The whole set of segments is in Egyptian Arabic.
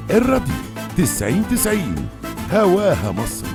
الراديو 90 90 هواها مصر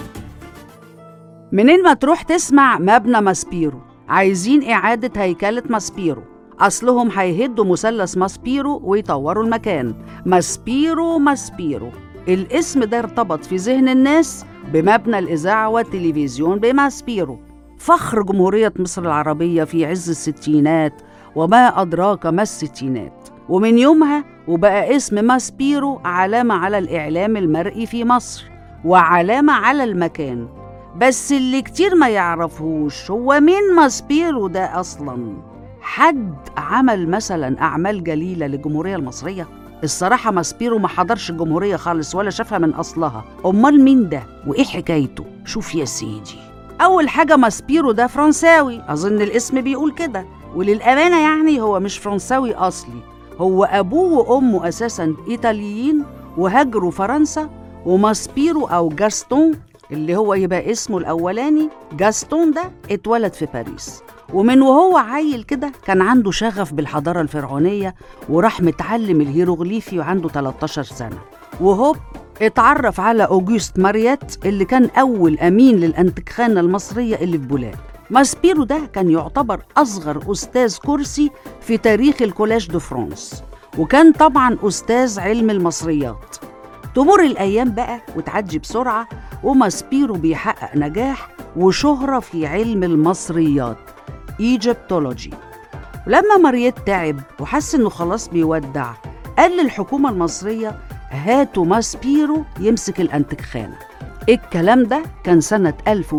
منين ما تروح تسمع مبنى ماسبيرو عايزين إعادة هيكلة ماسبيرو أصلهم هيهدوا مثلث ماسبيرو ويطوروا المكان ماسبيرو ماسبيرو الاسم ده ارتبط في ذهن الناس بمبنى الإذاعة والتلفزيون بماسبيرو فخر جمهورية مصر العربية في عز الستينات وما أدراك ما الستينات ومن يومها وبقى اسم ماسبيرو علامة على الإعلام المرئي في مصر وعلامة على المكان بس اللي كتير ما يعرفوش هو مين ماسبيرو ده أصلا حد عمل مثلا أعمال جليلة للجمهورية المصرية الصراحة ماسبيرو ما حضرش الجمهورية خالص ولا شافها من أصلها أمال مين ده وإيه حكايته شوف يا سيدي أول حاجة ماسبيرو ده فرنساوي أظن الاسم بيقول كده وللأمانة يعني هو مش فرنساوي أصلي هو أبوه وأمه أساسا إيطاليين وهاجروا فرنسا وماسبيرو أو جاستون اللي هو يبقى اسمه الأولاني جاستون ده اتولد في باريس ومن وهو عيل كده كان عنده شغف بالحضارة الفرعونية وراح متعلم الهيروغليفي وعنده 13 سنة وهوب اتعرف على أوجوست ماريات اللي كان أول أمين للأنتخانة المصرية اللي في بولاد ماسبيرو ده كان يعتبر أصغر أستاذ كرسي في تاريخ الكولاج دو فرانس وكان طبعا أستاذ علم المصريات تمر الأيام بقى وتعدي بسرعة وماسبيرو بيحقق نجاح وشهرة في علم المصريات ايجيبتولوجي ولما مريت تعب وحس انه خلاص بيودع قال للحكومة المصرية هاتوا ماسبيرو يمسك الأنتخانة الكلام ده كان سنة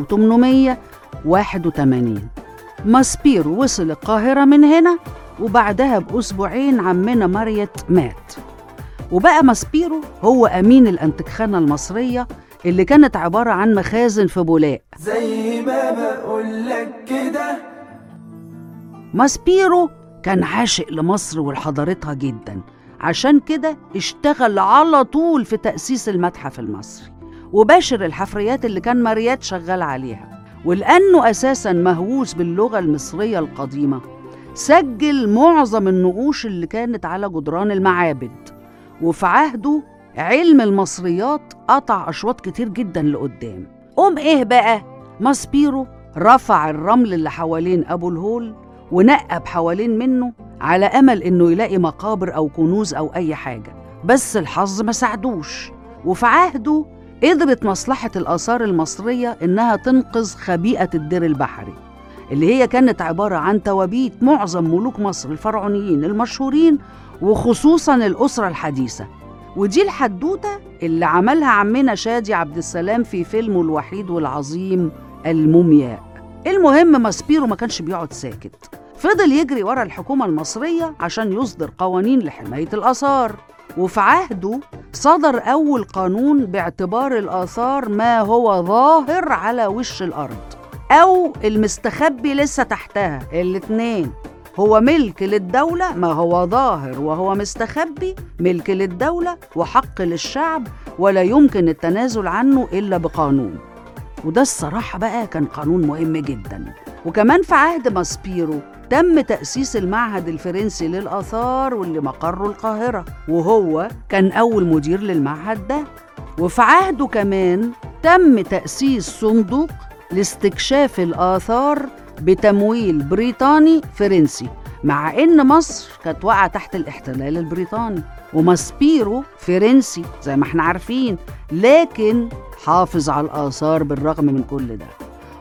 1881 ماسبيرو وصل القاهرة من هنا وبعدها بأسبوعين عمنا مريت مات وبقى ماسبيرو هو أمين الأنتخانة المصرية اللي كانت عبارة عن مخازن في بولاق زي ما بقولك كده ماسبيرو كان عاشق لمصر ولحضارتها جدا عشان كده اشتغل على طول في تأسيس المتحف المصري وباشر الحفريات اللي كان ماريات شغال عليها ولأنه أساسا مهووس باللغة المصرية القديمة سجل معظم النقوش اللي كانت على جدران المعابد وفي عهده علم المصريات قطع أشواط كتير جدا لقدام قوم إيه بقى؟ ماسبيرو رفع الرمل اللي حوالين أبو الهول ونقب حوالين منه على أمل إنه يلاقي مقابر أو كنوز أو أي حاجة بس الحظ ما ساعدوش وفي عهده قدرت مصلحة الآثار المصرية إنها تنقذ خبيئة الدير البحري اللي هي كانت عبارة عن توابيت معظم ملوك مصر الفرعونيين المشهورين وخصوصا الأسرة الحديثة ودي الحدوتة اللي عملها عمنا شادي عبد السلام في فيلمه الوحيد والعظيم المومياء المهم ماسبيرو ما كانش بيقعد ساكت فضل يجري ورا الحكومة المصرية عشان يصدر قوانين لحماية الآثار وفي عهده صدر أول قانون باعتبار الآثار ما هو ظاهر على وش الأرض أو المستخبي لسه تحتها الاتنين هو ملك للدولة ما هو ظاهر وهو مستخبي ملك للدولة وحق للشعب ولا يمكن التنازل عنه إلا بقانون وده الصراحة بقى كان قانون مهم جدا وكمان في عهد ماسبيرو تم تأسيس المعهد الفرنسي للآثار واللي مقره القاهرة وهو كان أول مدير للمعهد ده وفي عهده كمان تم تأسيس صندوق لاستكشاف الآثار بتمويل بريطاني فرنسي مع إن مصر كانت واقعة تحت الاحتلال البريطاني وماسبيرو فرنسي زي ما احنا عارفين لكن حافظ على الآثار بالرغم من كل ده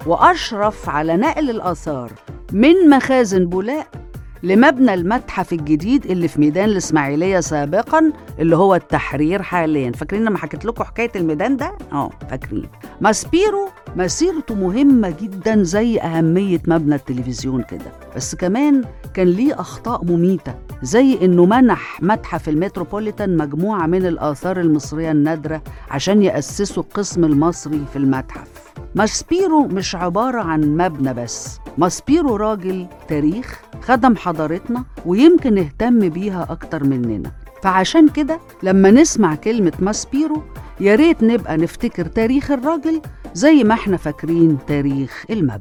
وأشرف على نقل الآثار من مخازن بولاق لمبنى المتحف الجديد اللي في ميدان الإسماعيلية سابقا اللي هو التحرير حاليا فاكرين لما حكيت لكم حكاية الميدان ده؟ اه فاكرين ماسبيرو مسيرته مهمة جدا زي أهمية مبنى التلفزيون كده بس كمان كان ليه أخطاء مميتة زي إنه منح متحف المتروبوليتان مجموعة من الآثار المصرية النادرة عشان يأسسوا القسم المصري في المتحف ماسبيرو مش عبارة عن مبنى بس ماسبيرو راجل تاريخ خدم حضارتنا ويمكن اهتم بيها أكتر مننا فعشان كده لما نسمع كلمة ماسبيرو يا ريت نبقى نفتكر تاريخ الراجل زي ما احنا فاكرين تاريخ المبنى